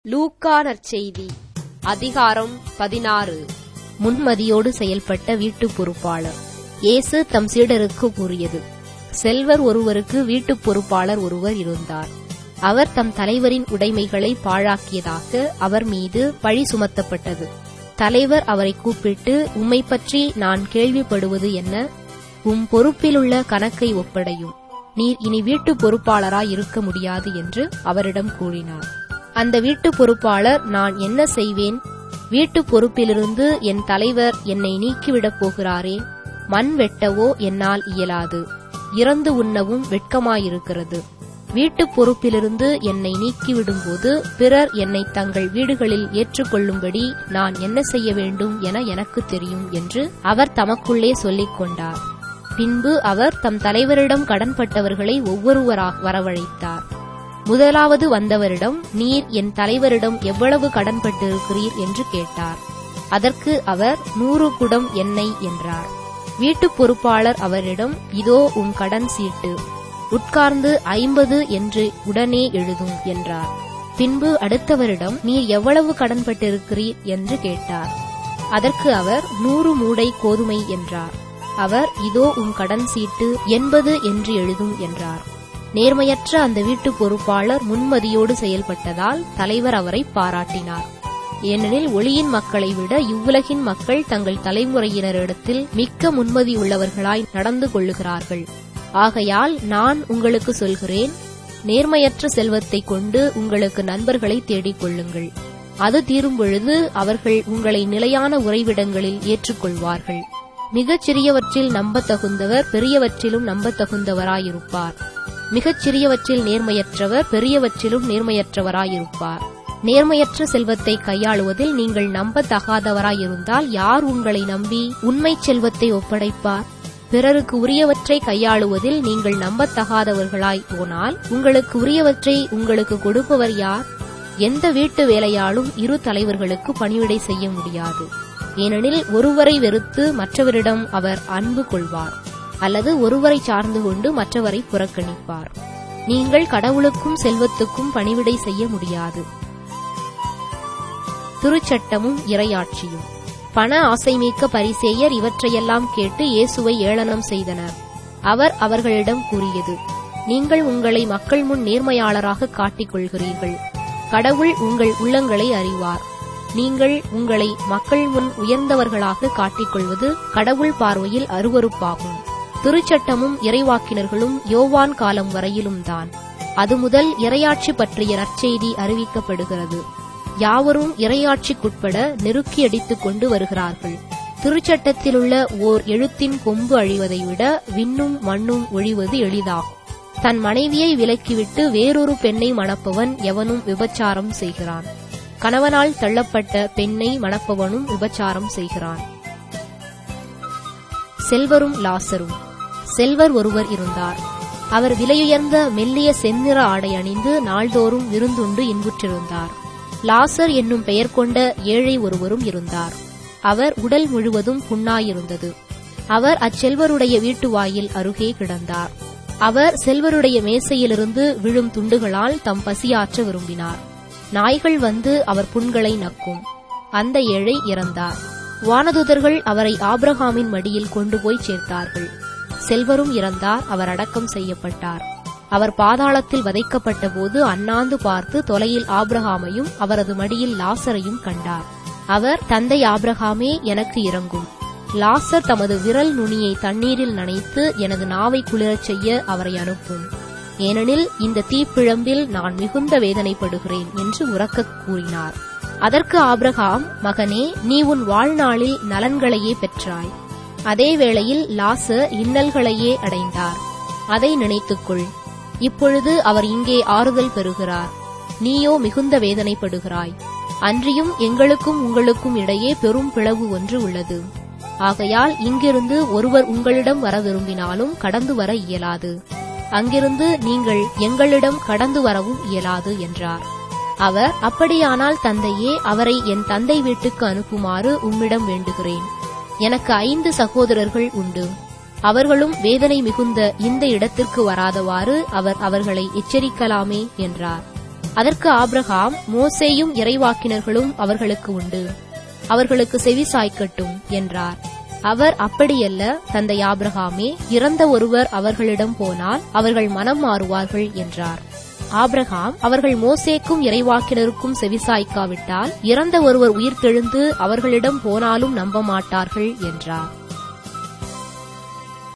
லூக்கா நற்செய்தி அதிகாரம் பதினாறு முன்மதியோடு செயல்பட்ட வீட்டுப் பொறுப்பாளர் இயேசு தம் சீடருக்கு கூறியது செல்வர் ஒருவருக்கு வீட்டுப் பொறுப்பாளர் ஒருவர் இருந்தார் அவர் தம் தலைவரின் உடைமைகளை பாழாக்கியதாக அவர் மீது பழி சுமத்தப்பட்டது தலைவர் அவரை கூப்பிட்டு உம்மை பற்றி நான் கேள்விப்படுவது என்ன உம் பொறுப்பிலுள்ள கணக்கை ஒப்படையும் நீர் இனி வீட்டுப் பொறுப்பாளராய் இருக்க முடியாது என்று அவரிடம் கூறினார் அந்த வீட்டுப் பொறுப்பாளர் நான் என்ன செய்வேன் வீட்டுப் பொறுப்பிலிருந்து என் தலைவர் என்னை நீக்கிவிடப் போகிறாரே மண் வெட்டவோ என்னால் இயலாது இறந்து உண்ணவும் வெட்கமாயிருக்கிறது வீட்டுப் பொறுப்பிலிருந்து என்னை நீக்கிவிடும்போது பிறர் என்னை தங்கள் வீடுகளில் ஏற்றுக்கொள்ளும்படி நான் என்ன செய்ய வேண்டும் என எனக்கு தெரியும் என்று அவர் தமக்குள்ளே சொல்லிக் கொண்டார் பின்பு அவர் தம் தலைவரிடம் கடன்பட்டவர்களை ஒவ்வொருவராக வரவழைத்தார் முதலாவது வந்தவரிடம் நீர் என் தலைவரிடம் எவ்வளவு கடன்பட்டிருக்கிறீர் என்று கேட்டார் அதற்கு அவர் நூறு குடம் எண்ணெய் என்றார் வீட்டுப் பொறுப்பாளர் அவரிடம் இதோ உம் கடன் சீட்டு உட்கார்ந்து ஐம்பது என்று உடனே எழுதும் என்றார் பின்பு அடுத்தவரிடம் நீர் எவ்வளவு கடன்பட்டிருக்கிறீர் என்று கேட்டார் அதற்கு அவர் நூறு மூடை கோதுமை என்றார் அவர் இதோ உம் கடன் சீட்டு எண்பது என்று எழுதும் என்றார் நேர்மையற்ற அந்த வீட்டுப் பொறுப்பாளர் முன்மதியோடு செயல்பட்டதால் தலைவர் அவரை பாராட்டினார் ஏனெனில் ஒளியின் மக்களை விட இவ்வுலகின் மக்கள் தங்கள் தலைமுறையினரிடத்தில் மிக்க முன்மதி உள்ளவர்களாய் நடந்து கொள்ளுகிறார்கள் ஆகையால் நான் உங்களுக்கு சொல்கிறேன் நேர்மையற்ற செல்வத்தைக் கொண்டு உங்களுக்கு நண்பர்களை தேடிக் கொள்ளுங்கள் அது தீரும் பொழுது அவர்கள் உங்களை நிலையான உறைவிடங்களில் ஏற்றுக்கொள்வார்கள் மிகச் சிறியவற்றில் நம்பத்தகுந்தவர் பெரியவற்றிலும் நம்பத்தகுந்தவராயிருப்பார் மிகச் சிறியவற்றில் நேர்மையற்றவர் பெரியவற்றிலும் நேர்மையற்றவராயிருப்பார் நேர்மையற்ற செல்வத்தை கையாளுவதில் நீங்கள் நம்பத்தகாதவராயிருந்தால் யார் உங்களை நம்பி உண்மைச் செல்வத்தை ஒப்படைப்பார் பிறருக்கு உரியவற்றை கையாளுவதில் நீங்கள் நம்பத்தகாதவர்களாய் போனால் உங்களுக்கு உரியவற்றை உங்களுக்கு கொடுப்பவர் யார் எந்த வீட்டு வேலையாலும் இரு தலைவர்களுக்கு பணிவிடை செய்ய முடியாது ஏனெனில் ஒருவரை வெறுத்து மற்றவரிடம் அவர் அன்பு கொள்வார் அல்லது ஒருவரை சார்ந்து கொண்டு மற்றவரை புறக்கணிப்பார் நீங்கள் கடவுளுக்கும் செல்வத்துக்கும் பணிவிடை செய்ய முடியாது திருச்சட்டமும் இரையாட்சியும் பண ஆசைமிக்க பரிசேயர் இவற்றையெல்லாம் கேட்டு இயேசுவை ஏளனம் செய்தனர் அவர் அவர்களிடம் கூறியது நீங்கள் உங்களை மக்கள் முன் நேர்மையாளராக காட்டிக் கொள்கிறீர்கள் கடவுள் உங்கள் உள்ளங்களை அறிவார் நீங்கள் உங்களை மக்கள் முன் உயர்ந்தவர்களாக காட்டிக்கொள்வது கடவுள் பார்வையில் அருவறுப்பாகும் திருச்சட்டமும் இறைவாக்கினர்களும் யோவான் காலம் வரையிலும் தான் அது முதல் இரையாட்சி பற்றிய நற்செய்தி அறிவிக்கப்படுகிறது யாவரும் இரையாட்சிக்குட்பட நெருக்கி அடித்துக் கொண்டு வருகிறார்கள் திருச்சட்டத்திலுள்ள ஓர் எழுத்தின் கொம்பு அழிவதை விட விண்ணும் மண்ணும் ஒழிவது எளிதாகும் தன் மனைவியை விலக்கிவிட்டு வேறொரு பெண்ணை மணப்பவன் எவனும் விபச்சாரம் செய்கிறான் கணவனால் தள்ளப்பட்ட பெண்ணை மணப்பவனும் விபச்சாரம் செய்கிறான் செல்வரும் லாசரும் செல்வர் ஒருவர் இருந்தார் அவர் விலையுயர்ந்த மெல்லிய செந்நிற ஆடை அணிந்து நாள்தோறும் விருந்துண்டு இன்புற்றிருந்தார் லாசர் என்னும் பெயர் கொண்ட ஏழை ஒருவரும் இருந்தார் அவர் உடல் முழுவதும் புண்ணாயிருந்தது அவர் அச்செல்வருடைய வீட்டு வாயில் அருகே கிடந்தார் அவர் செல்வருடைய மேசையிலிருந்து விழும் துண்டுகளால் தம் பசியாற்ற விரும்பினார் நாய்கள் வந்து அவர் புண்களை நக்கும் அந்த ஏழை இறந்தார் வானதுதர்கள் அவரை ஆப்ரஹாமின் மடியில் கொண்டு போய் சேர்த்தார்கள் செல்வரும் இறந்தார் அவர் அடக்கம் செய்யப்பட்டார் அவர் பாதாளத்தில் வதைக்கப்பட்ட போது அண்ணாந்து பார்த்து தொலையில் ஆப்ரஹாமையும் அவரது மடியில் லாசரையும் கண்டார் அவர் தந்தை ஆப்ரஹாமே எனக்கு இறங்கும் லாசர் தமது விரல் நுனியை தண்ணீரில் நனைத்து எனது நாவை குளிரச் செய்ய அவரை அனுப்பும் ஏனெனில் இந்த தீப்பிழம்பில் நான் மிகுந்த வேதனைப்படுகிறேன் என்று உறக்கக் கூறினார் அதற்கு ஆப்ரஹாம் மகனே நீ உன் வாழ்நாளில் நலன்களையே பெற்றாய் அதே வேளையில் லாசர் இன்னல்களையே அடைந்தார் அதை நினைத்துக்கொள் இப்பொழுது அவர் இங்கே ஆறுதல் பெறுகிறார் நீயோ மிகுந்த வேதனைப்படுகிறாய் அன்றியும் எங்களுக்கும் உங்களுக்கும் இடையே பெரும் பிளவு ஒன்று உள்ளது ஆகையால் இங்கிருந்து ஒருவர் உங்களிடம் வர விரும்பினாலும் கடந்து வர இயலாது அங்கிருந்து நீங்கள் எங்களிடம் கடந்து வரவும் இயலாது என்றார் அவர் அப்படியானால் தந்தையே அவரை என் தந்தை வீட்டுக்கு அனுப்புமாறு உம்மிடம் வேண்டுகிறேன் எனக்கு ஐந்து சகோதரர்கள் உண்டு அவர்களும் வேதனை மிகுந்த இந்த இடத்திற்கு வராதவாறு அவர் அவர்களை எச்சரிக்கலாமே என்றார் அதற்கு ஆபிரகாம் மோசேயும் இறைவாக்கினர்களும் அவர்களுக்கு உண்டு அவர்களுக்கு செவி சாய்க்கட்டும் என்றார் அவர் அப்படியல்ல தந்தை ஆபிரகாமே இறந்த ஒருவர் அவர்களிடம் போனால் அவர்கள் மனம் மாறுவார்கள் என்றார் ஆபிரகாம் அவர்கள் மோசேக்கும் இறைவாக்கினருக்கும் செவிசாய்க்காவிட்டால் இறந்த ஒருவர் உயிர்த்தெழுந்து அவர்களிடம் போனாலும் நம்ப மாட்டார்கள் என்றார்